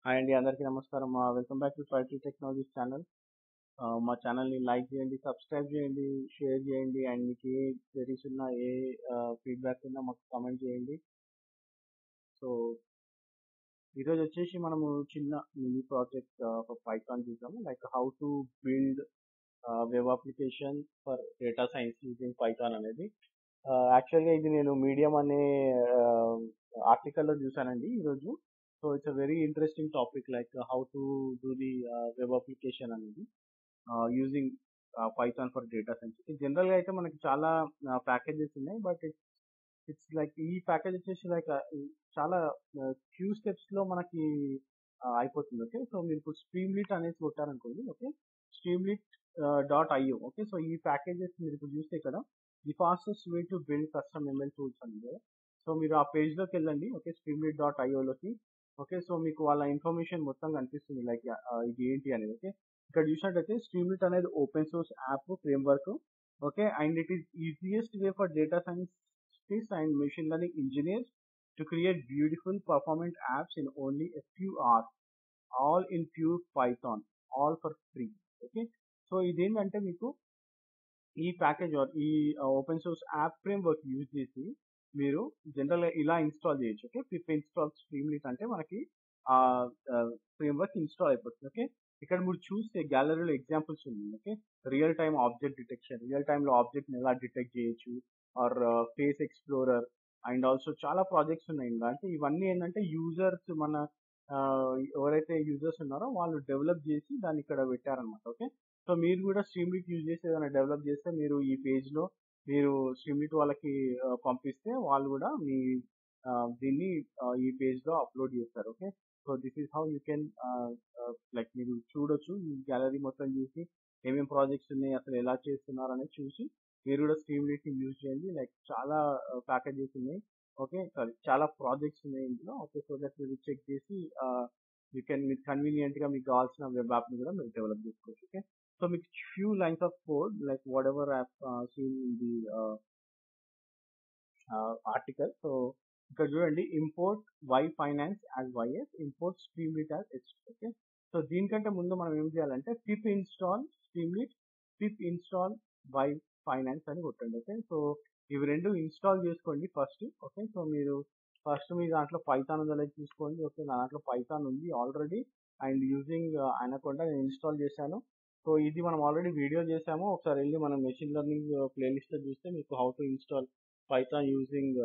hi అండి అందరికీ నమస్కారం welcome back to Five Technologies channel మా ఛానల్ని లైక్ చేయండి సబ్స్క్రైబ్ చేయండి షేర్ చేయండి అండ్ మీకు ఏ క్వెరీస్ ఉన్నా ఏ ఫీడ్బ్యాక్ ఉన్నా మాకు కామెంట్ చేయండి సో ఈరోజు వచ్చేసి మనము చిన్న మినీ ప్రాజెక్ట్ పైథాన్ చూసాము like how to build web application for data science using Python అనేది యాక్చువల్గా ఇది నేను మీడియం అనే ఆర్టికల్లో చూసానండి ఈరోజు so it's a very interesting topic like how to do the web application అనేది using Python for data science జనరల్గా అయితే మనకి చాలా ప్యాకేజెస్ ఉన్నాయి బట్ ఇట్స్ ఇట్స్ లైక్ ఈ ప్యాకేజ్ వచ్చేసి లైక్ చాలా ఫ్యూ స్టెప్స్లో మనకి అయిపోతుంది ఓకే సో మీరు ఇప్పుడు స్ట్రీమ్లిట్ అనేసి కొట్టారనుకోండి okay Streamlit dot IO okay so ఈ ప్యాకేజెస్ మీరు ఇప్పుడు చూస్తే ఇక్కడ the fastest way to build custom ML tools అనేది సో మీరు ఆ పేజ్లోకి వెళ్ళండి ఓకే స్ట్రీమ్లిట్ డాట్ ఐఓలోకి ఓకే సో మీకు వాళ్ళ ఇన్ఫర్మేషన్ మొత్తం కనిపిస్తుంది లైక్ ఇది ఏంటి అనేది ఓకే ఇక్కడ చూసినట్టయితే స్ట్రీమ్లిట్ అనేది open source app framework okay and it is easiest way for data scientist and machine learning engineers to create beautiful performant apps in only a few hours all in pure Python all for free okay so ఇదేంటంటే మీకు ఈ package ఈ open source app framework use చేసి మీరు జనరల్గా ఇలా install చేయొచ్చు okay పిప్ install స్ట్రీమ్లిట్ అంటే మనకి ఆ ఫ్రేమ్వర్క్ ఇన్స్టాల్ అయిపోతుంది ఓకే ఇక్కడ మీరు చూస్తే గ్యాలరీలో ఎగ్జాంపుల్స్ ఉన్నాయి okay real time object detection real టైంలో ఆబ్జెక్ట్ని ఎలా డిటెక్ట్ చేయొచ్చు or face explorer and also చాలా ప్రాజెక్ట్స్ ఉన్నాయి ఇంకా అంటే ఇవన్నీ ఏంటంటే యూజర్స్ మన ఎవరైతే యూజర్స్ ఉన్నారో వాళ్ళు డెవలప్ చేసి దాన్ని ఇక్కడ పెట్టారనమాట ఓకే సో మీరు కూడా స్ట్రీమ్లిట్ యూజ్ చేసి ఏదైనా డెవలప్ చేస్తే మీరు ఈ పేజ్లో మీరు స్ట్రీమ్లిట్ వాళ్ళకి పంపిస్తే వాళ్ళు కూడా మీ దీన్ని ఈ పేజ్లో అప్లోడ్ చేస్తారు okay so this is how you can like మీరు చూడొచ్చు ఈ గ్యాలరీ మొత్తం చూసి ఏమేమి ప్రాజెక్ట్స్ ఉన్నాయి అసలు ఎలా చేస్తున్నారు అనేది చూసి మీరు కూడా స్ట్రీమ్లిట్ని యూజ్ చేయండి లైక్ చాలా ప్యాకేజెస్ ఉన్నాయి ఓకే సారీ చాలా ప్రాజెక్ట్స్ ఉన్నాయి ఇందులో ఓకే సో దట్ మీరు చెక్ చేసి యూ కెన్ మీకు కన్వీనియంట్గా మీకు కావాల్సిన వెబ్ యాప్ని కూడా మీరు డెవలప్ చేసుకోవచ్చు ఓకే సో మీకు few lines of code like whatever app seen in the article so ఇక్కడ చూడండి import Y finance as YS import Streamlit as H okay so దీనికంటే ముందు మనం ఏం చేయాలంటే pip install Streamlit pip install Y finance అని కొట్టండి okay so ఇవి రెండు ఇన్స్టాల్ చేసుకోండి ఫస్ట్ ఓకే సో మీరు ఫస్ట్ మీ దాంట్లో పైథాన్ ఉందో చూసుకోండి ఓకే నా దాంట్లో పైథాన్ ఉంది ఆల్రెడీ అండ్ యూజింగ్ అనకుండా నేను ఇన్స్టాల్ చేశాను సో ఇది మనం ఆల్రెడీ వీడియో చేసాము ఒకసారి వెళ్ళి మనం మెషిన్ లెర్నింగ్ ప్లేలిస్ట్లో చూస్తే మీకు how to install Python using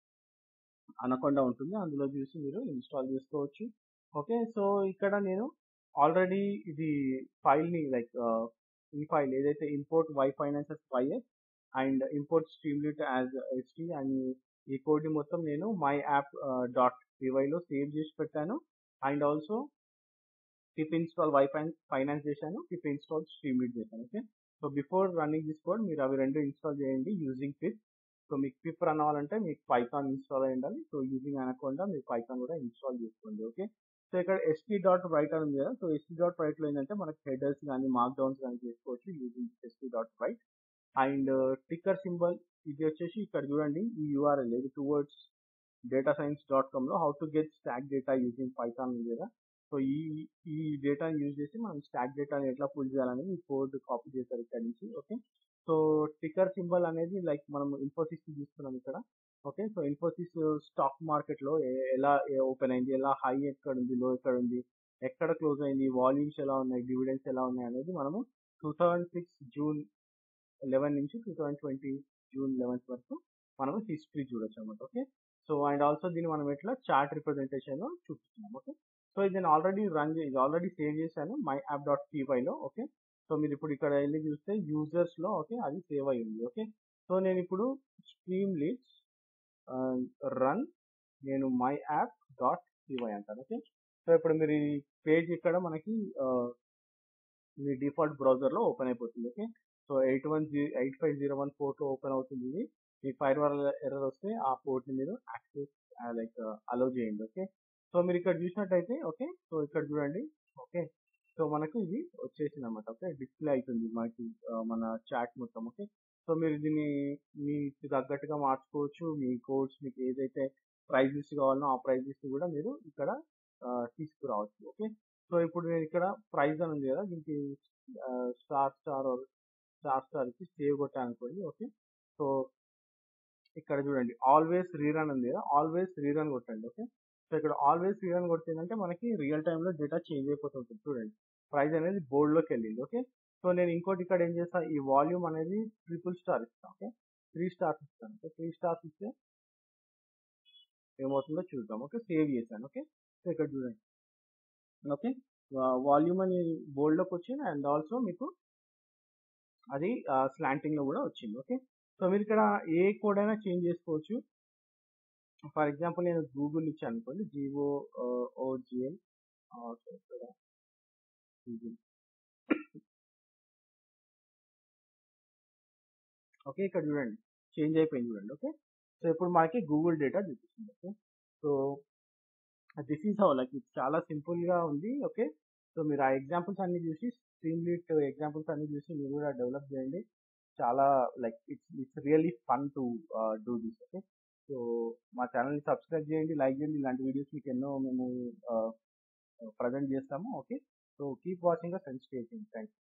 అనకుండా ఉంటుంది అందులో చూసి మీరు ఇన్స్టాల్ చేసుకోవచ్చు ఓకే సో ఇక్కడ నేను ఆల్రెడీ ఇది ఫైల్ని లైక్ ఈ ఫైల్ ఏదైతే import Y finances YS and import Streamlit as HT and ఈ కోడ్ని మొత్తం నేను మై యాప్ డాట్ పివైలో సేవ్ చేసి పెట్టాను and also pip install Y finance చేశాను పిప్ ఇన్స్టాల్ స్ట్రీమ్లిట్ చేశాను okay so before running this code మీరు అవి రెండు ఇన్స్టాల్ చేయండి యూజింగ్ పిప్ సో మీకు పిప్ రన్ అవ్వాలంటే మీకు పైథాన్ ఇన్స్టాల్ అయి ఉండాలి సో యూజింగ్ అనకుండా మీరు పైథాన్ కూడా ఇన్స్టాల్ చేసుకోండి ఓకే సో ఇక్కడ ఎస్టీ డాట్ రైట్ అని ఉంది కదా సో ఎస్టీ డాట్ రైట్లో ఏంటంటే మనకి హెడర్స్ కానీ మార్క్ డౌన్స్ కానీ చేసుకోవచ్చు using ST dot write and ticker symbol ఇది వచ్చేసి ఇక్కడ చూడండి ఈ యూఆర్ఎల్ ఇది టువర్డ్స్ డేటా సైన్స్ డాట్ కామ్లో how to get stock data using Python ఉంది కదా సో ఈ ఈ డేటాని యూజ్ చేసి మనం స్టాక్ డేటాని ఎట్లా పుల్ చేయాలనేది ఈ కోడ్ కాపీ చేశారు ఇక్కడ నుంచి ఓకే సో టిక్కర్ సింబల్ అనేది లైక్ మనం ఇన్ఫోసిస్ తీసుకున్నాం ఇక్కడ ఓకే సో ఇన్ఫోసిస్ స్టాక్ మార్కెట్లో ఎలా ఓపెన్ అయింది ఎలా హై ఎక్కడ ఉంది లో ఎక్కడ ఉంది ఎక్కడ క్లోజ్ అయింది వాల్యూమ్స్ ఎలా ఉన్నాయి డివిడెన్స్ ఎలా ఉన్నాయి అనేది మనము two thousand six June eleven నుంచి two thousand twenty June eleventh వరకు మనం హిస్టరీ చూడొచ్చు అనమాట ఓకే సో అండ్ ఆల్సో దీన్ని మనం ఎట్లా చార్ట్ రిప్రజెంటేషన్ చూపిస్తున్నాం ఓకే సో ఇది నేను ఆల్రెడీ రన్ ఇది ఆల్రెడీ సేవ్ చేశాను మై యాప్ డాట్ పీవైలో ఓకే సో మీరు ఇప్పుడు ఇక్కడ వెళ్ళి చూస్తే యూజర్స్లో ఓకే అది సేవ్ అయ్యింది ఓకే సో నేను ఇప్పుడు స్ట్రీమ్ లీడ్స్ రన్ నేను మై యాప్ డాట్ పీవై అంటాను ఓకే సో ఇప్పుడు మీరు ఈ పేజ్ ఇక్కడ మనకి మీ డిఫాల్ట్ బ్రౌజర్లో ఓపెన్ అయిపోతుంది okay so eight one G eight five zero one పోర్ట్లో ఓపెన్ అవుతుంది ఇది మీ ఫైర్ వర్ ఎర్రర్ వస్తే ఆ పోర్ట్ని మీరు యాక్సెస్ లైక్ అలో చేయండి ఓకే సో మీరు ఇక్కడ చూసినట్టయితే ఓకే సో ఇక్కడ చూడండి ఓకే సో మనకు ఇది వచ్చేసింది అనమాట ఓకే డిస్ప్లే అవుతుంది మనకి మన చాట్ మొత్తం ఓకే సో మీరు దీన్ని మీకు తగ్గట్టుగా మార్చుకోవచ్చు మీ కోడ్స్ మీకు ఏదైతే ప్రైజెస్ కావాలనో ఆ ప్రైజెస్ కూడా మీరు ఇక్కడ తీసుకురావచ్చు ఓకే సో ఇప్పుడు నేను ఇక్కడ ప్రైస్ అని ఉంది కదా దీనికి స్టార్ స్టార్ స్టార్ స్టార్ ఇచ్చి సేవ్ కొట్టాను అనుకోండి ఓకే సో ఇక్కడ చూడండి ఆల్వేస్ రీరన్ ఉంది కదా ఆల్వేస్ రీరన్ కొట్టండి ఓకే సో ఇక్కడ ఆల్వేస్ రీరన్ కొట్టిందంటే మనకి రియల్ టైంలో డేటా చేంజ్ అయిపోతుంటుంది చూడండి ప్రైస్ అనేది బోర్డ్లోకి వెళ్ళింది ఓకే సో నేను ఇంకోటి ఇక్కడ ఏం చేస్తా ఈ వాల్యూమ్ అనేది ట్రిపుల్ స్టార్ ఇస్తాను ఓకే త్రీ స్టార్స్ ఇస్తాను ఓకే త్రీ స్టార్స్ ఇస్తే ఏమవుతుందో చూద్దాం ఓకే సేవ్ చేశాను ఓకే సో ఇక్కడ చూడండి ఓకే వాల్యూమ్ అని బోల్డ్లోకి వచ్చింది అండ్ ఆల్సో మీకు అది స్లాంటింగ్లో కూడా వచ్చింది ఓకే సో మీరు ఇక్కడ ఏ కోడ్ అయినా చేంజ్ చేసుకోవచ్చు ఫర్ ఎగ్జాంపుల్ నేను గూగుల్ ఇచ్చాను అనుకోండి జీఓ ఓజిఎల్ గూగుల్ ఓకే ఇక్కడ చూడండి చేంజ్ అయిపోయింది చూడండి ఓకే సో ఇప్పుడు మనకి గూగుల్ డేటా చూపిస్తుంది okay so this is how like ఇది చాలా సింపుల్గా ఉంది ఓకే సో మీరు ఆ ఎగ్జాంపుల్స్ అన్ని చూసి స్ట్రీమ్ లీట్ ఎగ్జాంపుల్స్ అన్ని చూసి మీరు కూడా డెవలప్ చేయండి చాలా like it's it's really fun to do this okay so మా ఛానల్ని సబ్స్క్రైబ్ చేయండి లైక్ చేయండి ఇలాంటి వీడియోస్ మీకు ఎన్నో మేము ప్రజెంట్ చేస్తాము okay so keep watching us and stay thank you